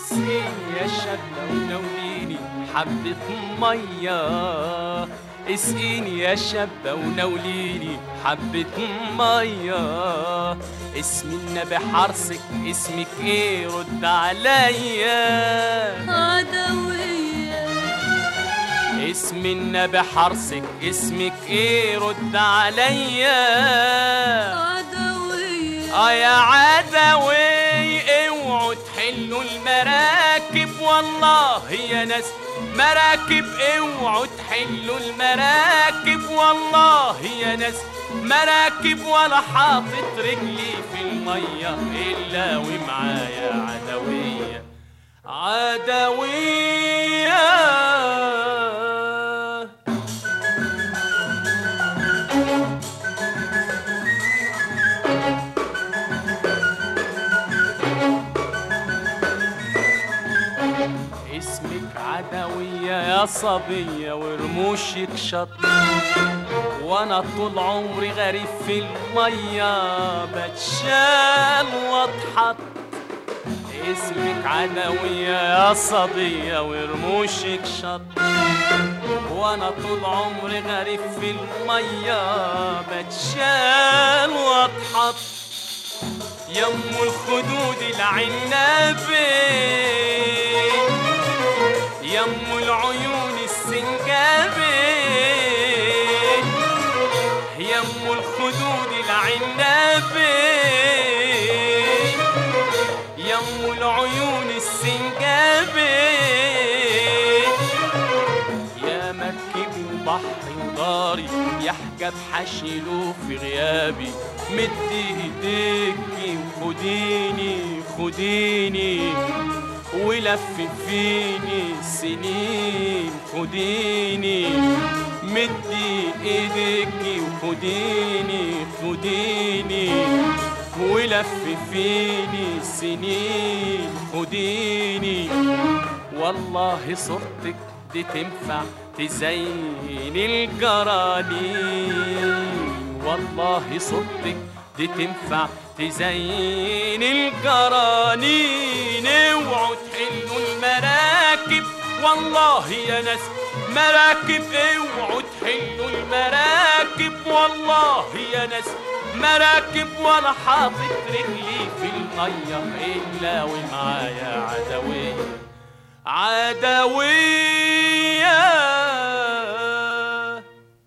اسقيني يا شابة ونوليني حبة مية اسقيني يا شابة ونوليني حبة مية اسم النبي حرصك اسمك ايه رد عليا عدوية اسم النبي حرصك اسمك ايه رد عليا عدوية اه يا عدوي اوعوا تحلوا المراكب والله يا ناس مراكب اوعوا تحلوا المراكب والله يا ناس مراكب ولا حاطط رجلي في المية إلا ومعايا عدوية عدوية اسمك عدوية يا صبية ورموشك شط وانا طول عمري غريب في المية بتشال واتحط اسمك عدوية يا صبية ورموشك شط وانا طول عمري غريب في المية بتشال واتحط يم الخدود العنابي يم العيون السنجابي يم الخدود العنابي يم العيون السنجابي يا مركبي وبحري وداري يحجب حشيله في غيابي مد ايديكي وخديني خديني ولف فيني سنين خديني مدي ايديكي وخديني خديني ولف فيني سنين خديني والله صورتك دي تنفع تزين الجرانين والله صورتك دي تنفع تزين الجرانين اوعوا تحلوا المراكب والله يا ناس مراكب اوعوا تحلوا المراكب والله يا ناس مراكب ولا حاطط رجلي في المية إلا ومعايا عدوية عدوية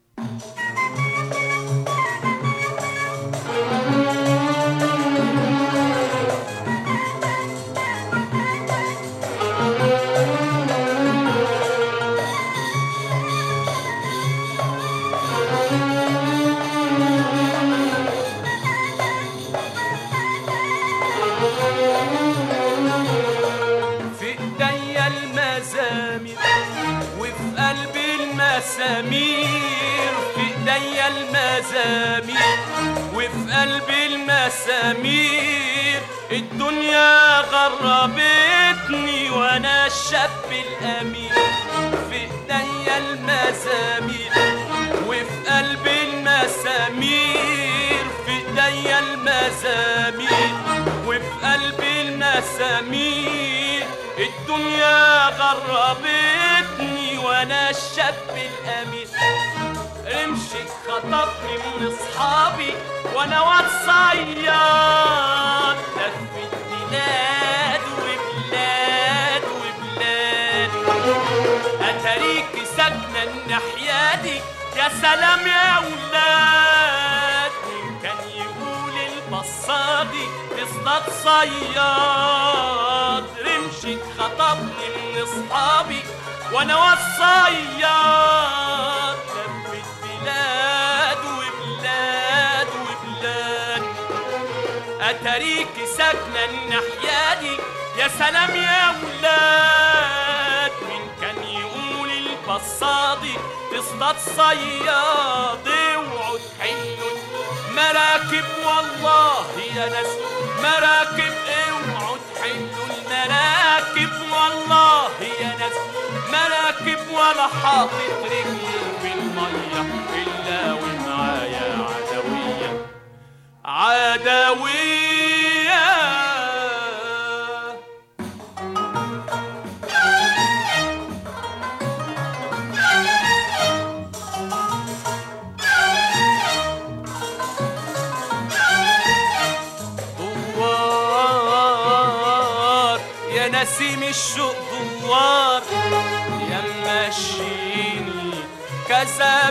في ايديا المزامير وفي قلبي المسامير في ايديا المزامير وفي قلبي المسامير الدنيا غربتني وانا الشاب الامير في ايديا المزامير وفي قلبي المسامير في ايديا المزامير وفي قلبي المسامير الدنيا غربتني وانا الشاب الامين رمشي خطفني من اصحابي وانا واد صياد لفت بلاد وبلاد وبلاد اتاريك ساكنه الناحيه دي يا سلام يا ولاد مين كان يقول البصادي تصطاد صياد رمشي خطفني من اصحابي وانا والصياد لفت بلاد وبلاد وبلاد اتاريك ساكنه الناحيه دي يا سلام يا ولاد مين كان يقول البصادي تصطاد صياد اوعوا تحلوا مراكب والله يا ناس مراكب اوعوا تحلوا المراكب والله يا ناس مراكب ولا حاطط رجلي في الميه الا ومعايا عدويه عدويه نسيم الشوق دوار يا ماشيني كذا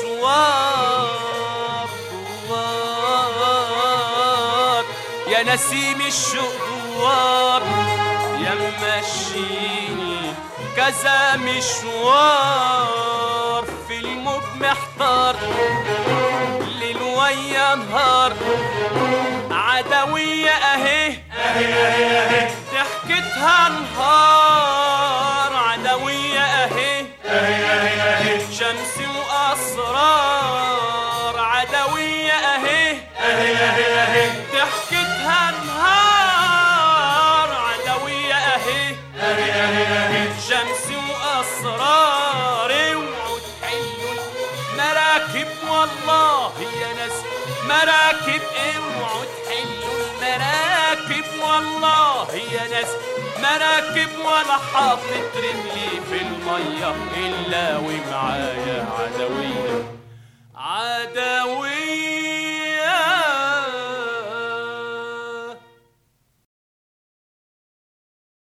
مشوار دوار يا نسيم الشوق دوار يا ماشيني كذا مشوار في الموج محتار ليل ويا نهار عدوية اهي ضحكتها نهار عدوية اهي شمس واسرار عدوية اهي ضحكتها نهار عدوية اهي شمس واسرار اوعوا تحلوا المراكب والله يا ناس مراكب اوعوا تحلوا المراكب والله يا ناس مراكب ولا حاطط رجلي في الميه الا ومعايا عدويه عدويه